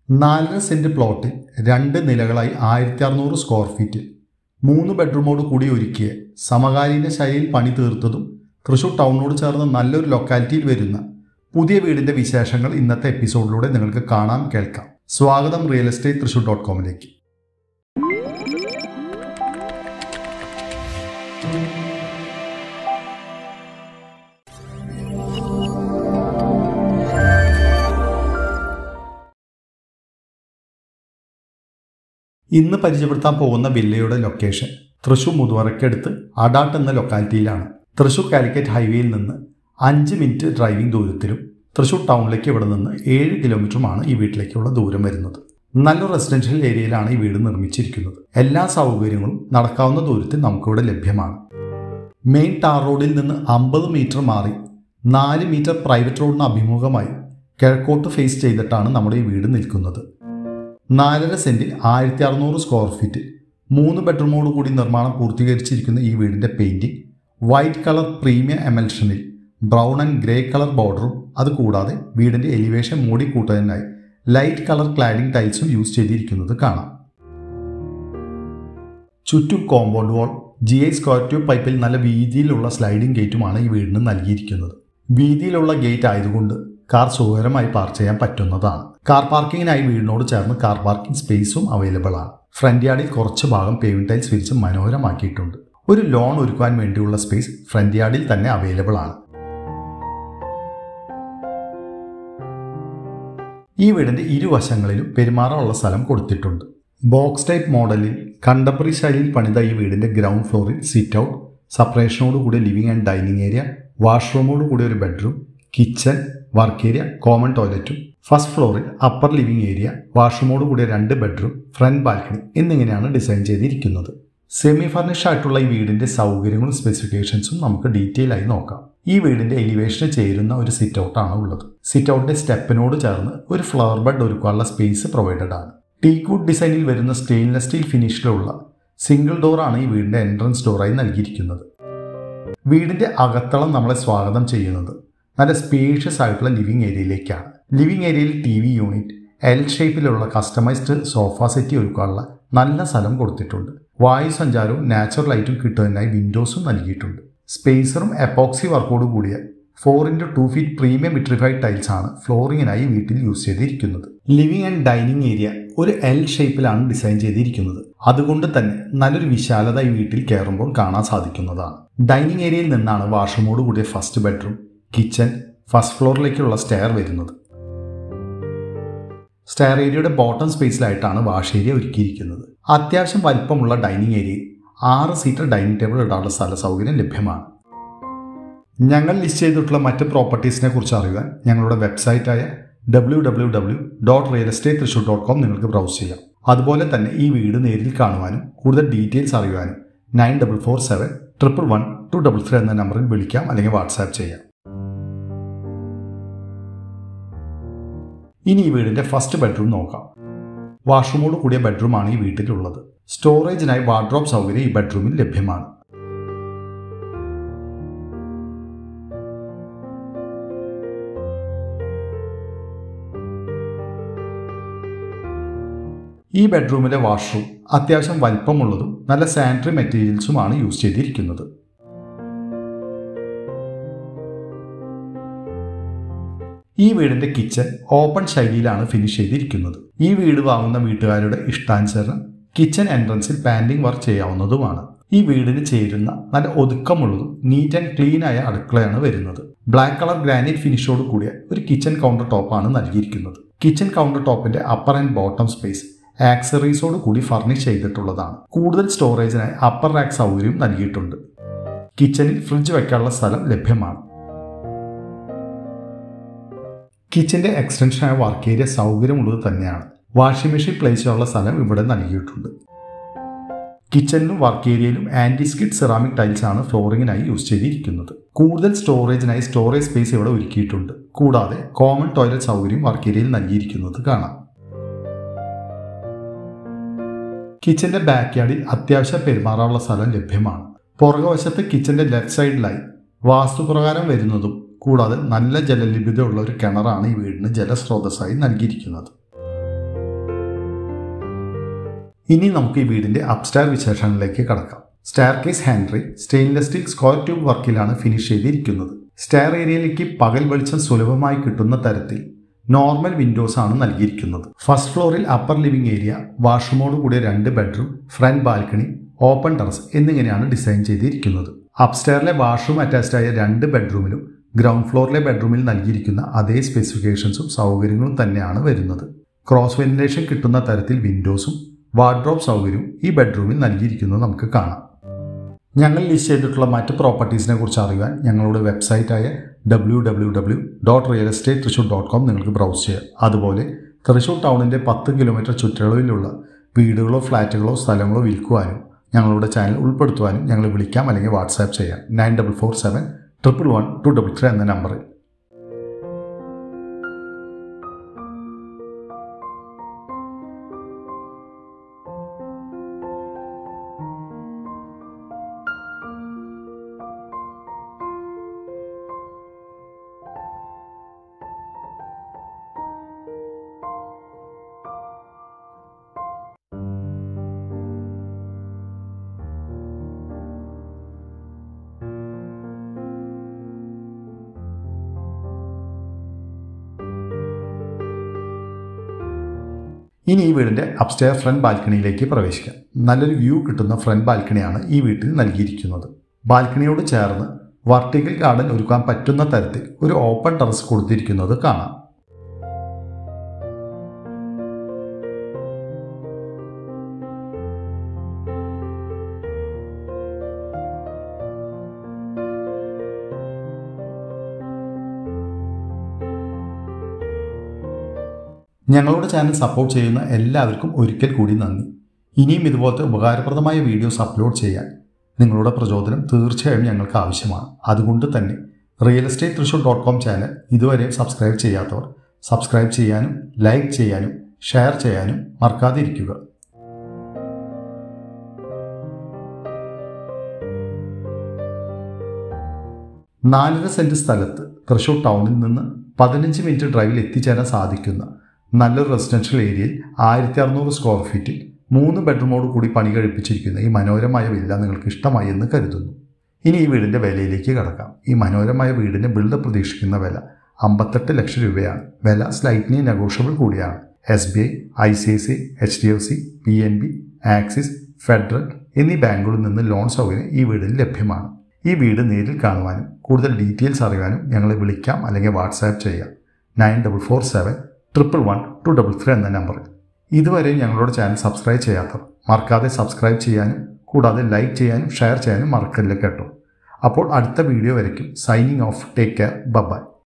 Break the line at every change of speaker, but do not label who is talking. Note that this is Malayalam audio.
നാലര സെൻറ്റ് പ്ലോട്ടിൽ രണ്ട് നിലകളായി ആയിരത്തി അറുന്നൂറ് സ്ക്വയർ ഫീറ്റിൽ മൂന്ന് ബെഡ്റൂമോട് കൂടി ഒരുക്കിയ സമകാലീന ശൈലിയിൽ പണി തീർത്തതും തൃശൂർ ടൗണിനോട് ചേർന്ന് നല്ലൊരു ലൊക്കാലിറ്റിയിൽ വരുന്ന പുതിയ വീടിൻ്റെ വിശേഷങ്ങൾ ഇന്നത്തെ എപ്പിസോഡിലൂടെ നിങ്ങൾക്ക് കാണാം കേൾക്കാം സ്വാഗതം റിയൽ എസ്റ്റേറ്റ് തൃശൂർ ഡോട്ട് കോമിലേക്ക് ഇന്ന് പരിചയപ്പെടുത്താൻ പോകുന്ന വില്ലയുടെ ലൊക്കേഷൻ തൃശൂർ മുതുവറയ്ക്കടുത്ത് അഡാട്ട് എന്ന ലൊക്കാലിറ്റിയിലാണ് തൃശൂർ കാലിക്കറ്റ് ഹൈവേയിൽ നിന്ന് അഞ്ച് മിനിറ്റ് ഡ്രൈവിംഗ് ദൂരത്തിലും തൃശൂർ ടൗണിലേക്ക് ഇവിടെ നിന്ന് ഏഴ് കിലോമീറ്ററുമാണ് ഈ വീട്ടിലേക്കുള്ള ദൂരം വരുന്നത് നല്ല റെസിഡൻഷ്യൽ ഏരിയയിലാണ് ഈ വീട് നിർമ്മിച്ചിരിക്കുന്നത് എല്ലാ സൗകര്യങ്ങളും നടക്കാവുന്ന ദൂരത്തിൽ നമുക്കിവിടെ ലഭ്യമാണ് മെയിൻ ടാർ റോഡിൽ നിന്ന് അമ്പത് മീറ്റർ മാറി നാല് മീറ്റർ പ്രൈവറ്റ് റോഡിന് അഭിമുഖമായി കിഴക്കോട്ട് ഫേസ് ചെയ്തിട്ടാണ് നമ്മുടെ ഈ വീട് നിൽക്കുന്നത് നാലര സെൻറ്റിൽ ആയിരത്തി അറുന്നൂറ് സ്ക്വയർ ഫീറ്റ് മൂന്ന് ബെഡ്റൂമോട് കൂടി നിർമ്മാണം പൂർത്തീകരിച്ചിരിക്കുന്ന ഈ വീടിൻ്റെ പെയിൻറ്റിംഗ് വൈറ്റ് കളർ പ്രീമിയം എമൽഷനിൽ ബ്രൗൺ ആൻഡ് ഗ്രേ കളർ ബോർഡറും അതുകൂടാതെ വീടിൻ്റെ എലിവേഷൻ മൂടി കൂട്ടുന്നതിനായി ലൈറ്റ് കളർ ക്ലാഡിംഗ് ടൈൽസും യൂസ് ചെയ്തിരിക്കുന്നത് കാണാം ചുറ്റും compound wall G I square tube പൈപ്പിൽ നല്ല വീതിയിലുള്ള സ്ലൈഡിംഗ് ഗേറ്റുമാണ് ഈ വീടിന് നൽകിയിരിക്കുന്നത് വീതിയിലുള്ള ഗേറ്റ് ആയതുകൊണ്ട് കാർ സുഖകരമായി പാർക്ക് ചെയ്യാൻ പറ്റുന്നതാണ് കാർ പാർക്കിങ്ങിനായി വീടിനോട് ചേർന്ന് കാർ പാർക്കിംഗ് സ്പേസും അവൈലബിൾ ആണ് ഫ്രണ്ട് യാർഡിൽ കുറച്ച് ഭാഗം പേവിംഗ് ടൈൽസ് വിരിച്ച് മനോഹരമാക്കിയിട്ടുണ്ട് ഒരു ലോൺ ഒരുക്കുവാൻ വേണ്ടിയുള്ള സ്പേസ് ഫ്രണ്ട് യാർഡിൽ തന്നെ അവൈലബിൾ ആണ് ഈ വീടിന്റെ ഇരുവശങ്ങളിലും പെരുമാറാനുള്ള സ്ഥലം കൊടുത്തിട്ടുണ്ട് ബോക്സ് ടൈപ്പ് മോഡലിൽ കണ്ടംപററി ശൈലിയിൽ പണിത ഈ വീടിന്റെ ഗ്രൗണ്ട് ഫ്ലോറിൽ സിറ്റ് ഔട്ട് സെപ്പറേഷനോട് കൂടി ലിവിംഗ് ആൻഡ് ഡൈനിങ് ഏരിയ വാഷ്റൂമോട് കൂടി ഒരു bedroom kitchen work area common ടോയ്ലറ്റും ഫസ്റ്റ് ഫ്ലോറിൽ അപ്പർ ലിവിംഗ് ഏരിയ വാഷ്റൂമോട് കൂടിയ രണ്ട് ബെഡ്റൂം ഫ്രണ്ട് ബാൽക്കണി എന്നിങ്ങനെയാണ് ഡിസൈൻ ചെയ്തിരിക്കുന്നത് സെമി ഫർണിഷ് ആയിട്ടുള്ള ഈ വീടിന്റെ സൗകര്യങ്ങളും സ്പെസിഫിക്കേഷൻസും നമുക്ക് ഡീറ്റെയിൽ ആയി നോക്കാം ഈ വീടിന്റെ എലിവേഷന് ചേരുന്ന ഒരു സിറ്റ് ഔട്ടാണ് ഉള്ളത് സിറ്റ് ഔട്ടിന്റെ സ്റ്റെപ്പിനോട് ചേർന്ന് ഒരു ഫ്ലവർ ബെഡ് ഒരുക്കാനുള്ള സ്പേസ് പ്രൊവൈഡഡ് ആണ് ടീക്വുഡ് ഡിസൈനിൽ വരുന്ന സ്റ്റെയിൻലെസ് സ്റ്റീൽ ഫിനിഷിലുള്ള സിംഗിൾ ഡോറാണ് ഈ വീടിന്റെ എൻട്രൻസ് ഡോറായി നൽകിയിരിക്കുന്നത് വീടിന്റെ അകത്തളം നമ്മളെ സ്വാഗതം ചെയ്യുന്നത് നല്ല സ്പേഷ്യസ് ആയിട്ടുള്ള ലിവിംഗ് ഏരിയയിലേക്കാണ് ലിവിംഗ് ഏരിയയിൽ ടി വി യൂണിറ്റ് എൽ ഷേപ്പിലുള്ള കസ്റ്റമൈസ്ഡ് സോഫ സെറ്റ് ഒരുക്കാനുള്ള നല്ല സ്ഥലം കൊടുത്തിട്ടുണ്ട് വായു സഞ്ചാരവും നാച്ചുറൽ ലൈറ്റും കിട്ടുന്നതിനായി വിൻഡോസും നൽകിയിട്ടുണ്ട് സ്പേസറും എപ്പോക്സി വർക്കോട് കൂടിയ four into two feet premium vitrified tiles ആണ് ഫ്ലോറിങ്ങിനായി വീട്ടിൽ യൂസ് ചെയ്തിരിക്കുന്നത് ലിവിംഗ് ആൻഡ് ഡൈനിങ് ഏരിയ ഒരു എൽ ഷേപ്പിലാണ് ഡിസൈൻ ചെയ്തിരിക്കുന്നത് അതുകൊണ്ട് തന്നെ നല്ലൊരു വിശാലത ഈ വീട്ടിൽ കയറുമ്പോൾ കാണാൻ സാധിക്കുന്നതാണ് ഡൈനിങ് ഏരിയയിൽ നിന്നാണ് വാഷ്റൂമോട് കൂടിയ ഫസ്റ്റ് ബെഡ്റൂം കിച്ചൺ ഫസ്റ്റ് ഫ്ലോറിലേക്കുള്ള സ്റ്റെയർ വരുന്നത് സ്റ്റെയർ ഏരിയയുടെ ബോട്ടം സ്പേസിലായിട്ടാണ് വാഷ് ഏരിയ ഒരുക്കിയിരിക്കുന്നത് അത്യാവശ്യം വലിപ്പമുള്ള ഡൈനിങ് ഏരിയയിൽ ആറ് സീറ്റർ ഡൈനിങ് ടേബിൾ ഇടാനുള്ള സ്ഥല സൗകര്യം ലഭ്യമാണ് ഞങ്ങൾ ലിസ്റ്റ് ചെയ്തിട്ടുള്ള മറ്റ് പ്രോപ്പർട്ടീസിനെ കുറിച്ച് അറിയാൻ ഞങ്ങളുടെ വെബ്സൈറ്റായ W W W dot real estate Thrissur dot com നിങ്ങൾക്ക് ബ്രൗസ് ചെയ്യാം അതുപോലെ തന്നെ ഈ വീട് നേരിൽ കാണുവാനും കൂടുതൽ ഡീറ്റെയിൽസ് അറിയുവാനും nine double four seven triple one two double three എന്ന നമ്പറിൽ വിളിക്കാം അല്ലെങ്കിൽ വാട്സാപ്പ് ചെയ്യാം ഇനി ഈ വീടിന്റെ ഫസ്റ്റ് ബെഡ്റൂം നോക്കാം വാഷ്റൂമോട് കൂടിയ ബെഡ്റൂമാണ് ഈ വീട്ടിലുള്ളത് സ്റ്റോറേജിനായി വാർഡ്രോബ് സൗകര്യം ഈ ബെഡ്റൂമിൽ ലഭ്യമാണ് ഈ ബെഡ്റൂമിലെ വാഷ്റൂം അത്യാവശ്യം വലിപ്പമുള്ളതും നല്ല സാനിറ്ററി മെറ്റീരിയൽസുമാണ് യൂസ് ചെയ്തിരിക്കുന്നത് ഈ വീടിന്റെ കിച്ചൺ ഓപ്പൺ ശൈലിയിലാണ് ഫിനിഷ് ചെയ്തിരിക്കുന്നത് ഈ വീട് വാങ്ങുന്ന വീട്ടുകാരുടെ ഇഷ്ടാനുസരണം കിച്ചൺ എൻട്രൻസിൽ പാൻഡിംഗ് വർക്ക് ചെയ്യാവുന്നതുമാണ് ഈ വീടിന് ചേരുന്ന നല്ല ഒതുക്കമുള്ളതും നീറ്റ് ആൻഡ് ക്ലീൻ ആയ അടുക്കളയാണ് വരുന്നത് ബ്ലാക്ക് കളർ ഗ്രാനൈറ്റ് ഫിനിഷോട് കൂടിയ ഒരു കിച്ചൺ കൗണ്ടർ ടോപ്പാണ് നൽകിയിരിക്കുന്നത് കിച്ചൺ കൗണ്ടർ ടോപ്പിന്റെ അപ്പർ ആൻഡ് ബോട്ടം സ്പേസ് ആക്സറീസോട് കൂടി ഫർണിഷ് ചെയ്തിട്ടുള്ളതാണ് കൂടുതൽ സ്റ്റോറേജിനായി അപ്പർ റാക്ക് സൗകര്യവും നൽകിയിട്ടുണ്ട് കിച്ചണിൽ ഫ്രിഡ്ജ് വെക്കാനുള്ള സ്ഥലം ലഭ്യമാണ് കിച്ചന്റെ എക്സ്റ്റൻഷനായ വർക്ക് ഏരിയ സൗകര്യമുള്ളത് തന്നെയാണ് വാഷിംഗ് മെഷീൻ പ്ലേസ് ചെയ്യാനുള്ള സ്ഥലം ഇവിടെ നൽകിയിട്ടുണ്ട് കിച്ചണിലും വർക്ക് ഏരിയയിലും ആന്റി സ്കിഡ് സെറാമിക് ടൈൽസ് ആണ് ഫ്ലോറിങ്ങിനായി യൂസ് ചെയ്തിരിക്കുന്നത് കൂടുതൽ സ്റ്റോറേജിനായി സ്റ്റോറേജ് സ്പേസ് ഇവിടെ ഒരുക്കിയിട്ടുണ്ട് കൂടാതെ കോമൺ ടോയ്ലറ്റ് സൗകര്യം വർക്ക് ഏരിയയിൽ നൽകിയിരിക്കുന്നത് കാണാം കിച്ചന്റെ ബാക്ക് യാർഡിൽ അത്യാവശ്യം പെരുമാറാനുള്ള സ്ഥലം ലഭ്യമാണ് പുറകുവശത്ത് കിച്ചന്റെ ലെഫ്റ്റ് സൈഡിലായി വാസ്തുപ്രകാരം വരുന്നതും കൂടാതെ നല്ല ജലലഭ്യതയുള്ള ഒരു കിണറാണ് ഈ വീടിന് ജലസ്രോതസ്സായി നൽകിയിരിക്കുന്നത് ഇനി നമുക്ക് ഈ വീടിന്റെ അപ്സ്റ്റാർ വിശേഷങ്ങളിലേക്ക് കടക്കാം staircase handrail stainless steel square tube വർക്കിലാണ് ഫിനിഷ് ചെയ്തിരിക്കുന്നത് സ്റ്റെയർ ഏരിയയിലേക്ക് പകൽ വെളിച്ചം സുലഭമായി കിട്ടുന്ന തരത്തിൽ നോർമൽ വിൻഡോസ് ആണ് നൽകിയിരിക്കുന്നത് ഫസ്റ്റ് ഫ്ലോറിൽ അപ്പർ ലിവിംഗ് ഏരിയ വാഷ്റൂമോട് കൂടിയ രണ്ട് bedroom front balcony open terrace എന്നിങ്ങനെയാണ് ഡിസൈൻ ചെയ്തിരിക്കുന്നത് അപ്സ്റ്റെയറിലെ വാഷ്റൂം അറ്റാച്ച്ഡ് ആയ രണ്ട് ബെഡ്റൂമിലും ഗ്രൗണ്ട് ഫ്ലോറിലെ ബെഡ്റൂമിൽ നൽകിയിരിക്കുന്ന അതേ സ്പെസിഫിക്കേഷൻസും സൗകര്യങ്ങളും തന്നെയാണ് വരുന്നത് ക്രോസ് വെന്റിലേഷൻ കിട്ടുന്ന തരത്തിൽ വിൻഡോസും വാർഡ്രോബ് സൗകര്യവും ഈ ബെഡ്റൂമിൽ നൽകിയിരിക്കുന്നത് നമുക്ക് കാണാം ഞങ്ങൾ ലിസ്റ്റ് ചെയ്തിട്ടുള്ള മറ്റ് പ്രോപ്പർട്ടീസിനെ കുറിച്ച് അറിയാൻ ഞങ്ങളുടെ വെബ്സൈറ്റായ W W W dot real estate Thrissur dot com നിങ്ങൾക്ക് ബ്രൗസ് ചെയ്യാം അതുപോലെ തൃശ്ശൂർ ടൗണിൻ്റെ പത്ത് കിലോമീറ്റർ ചുറ്റളവിലുള്ള വീടുകളോ ഫ്ലാറ്റുകളോ സ്ഥലങ്ങളോ വിൽക്കുവാനും ഞങ്ങളുടെ ചാനൽ ഉൾപ്പെടുത്തുവാനും ഞങ്ങളെ വിളിക്കാം അല്ലെങ്കിൽ വാട്സാപ്പ് ചെയ്യാം nine double four seven triple one two double three എന്ന നമ്പറിൽ ഇനി ഈ വീടിൻ്റെ അപ്സ്റ്റെയർ ഫ്രണ്ട് ബാൽക്കണിയിലേക്ക് പ്രവേശിക്കാം നല്ലൊരു വ്യൂ കിട്ടുന്ന ഫ്രണ്ട് ബാൽക്കണിയാണ് ഈ വീട്ടിൽ നൽകിയിരിക്കുന്നത് ബാൽക്കണിയോട് ചേർന്ന് വർട്ടിക്കൽ ഗാർഡൻ ഒരുക്കാൻ പറ്റുന്ന തരത്തിൽ ഒരു ഓപ്പൺ ടെറസ് കൊടുത്തിരിക്കുന്നത് കാണാം ഞങ്ങളുടെ ചാനൽ സപ്പോർട്ട് ചെയ്യുന്ന എല്ലാവർക്കും ഒരിക്കൽ കൂടി നന്ദി ഇനിയും ഇതുപോലത്തെ ഉപകാരപ്രദമായ വീഡിയോസ് അപ്ലോഡ് ചെയ്യാൻ നിങ്ങളുടെ പ്രചോദനം തീർച്ചയായും ഞങ്ങൾക്ക് ആവശ്യമാണ് അതുകൊണ്ട് തന്നെ real estate Thrissur dot com channel ഇതുവരെ സബ്സ്ക്രൈബ് ചെയ്യാത്തവർ സബ്സ്ക്രൈബ് ചെയ്യാനും ലൈക്ക് ചെയ്യാനും ഷെയർ ചെയ്യാനും മറക്കാതിരിക്കുക നാലര സെൻറ്റ് സ്ഥലത്ത് തൃശ്ശൂർ ടൗണിൽ നിന്ന് പതിനഞ്ച് മിനിറ്റ് ഡ്രൈവിൽ എത്തിച്ചേരാൻ സാധിക്കുന്ന നല്ലൊരു റെസിഡൻഷ്യൽ ഏരിയയിൽ ആയിരത്തി അറുന്നൂറ് സ്ക്വയർ ഫീറ്റിൽ മൂന്ന് ബെഡ്റൂമോട് കൂടി പണി കഴിപ്പിച്ചിരിക്കുന്ന ഈ മനോഹരമായ വില്ല നിങ്ങൾക്ക് ഇഷ്ടമായി എന്ന് കരുതുന്നു ഇനി ഈ വീടിൻ്റെ വിലയിലേക്ക് കടക്കാം ഈ മനോഹരമായ വീടിന് ബിൽഡ് പ്രതീക്ഷിക്കുന്ന വില അമ്പത്തെട്ട് ലക്ഷം രൂപയാണ് വില സ്ലൈറ്റ്ലി നെഗോഷ്യബിൾ കൂടിയാണ് S B I I C I C H D F C P N B Axis Federal എന്നീ ബാങ്കുകളിൽ നിന്ന് ലോൺ സൗകര്യം ഈ വീടിന് ലഭ്യമാണ് ഈ വീട് നേരിൽ കാണുവാനും കൂടുതൽ ഡീറ്റെയിൽസ് അറിയാനും ഞങ്ങളെ വിളിക്കാം അല്ലെങ്കിൽ വാട്സാപ്പ് ചെയ്യാം nine double four seven triple one two double three എന്ന നമ്പറിൽ ഇതുവരെ ഞങ്ങളുടെ ചാനൽ സബ്സ്ക്രൈബ് ചെയ്യാത്തവർ മറക്കാതെ സബ്സ്ക്രൈബ് ചെയ്യാനും കൂടാതെ ലൈക്ക് ചെയ്യാനും ഷെയർ ചെയ്യാനും മറക്കല്ല കേട്ടോ അപ്പോൾ അടുത്ത വീഡിയോ വരയ്ക്കും signing off take care bye-bye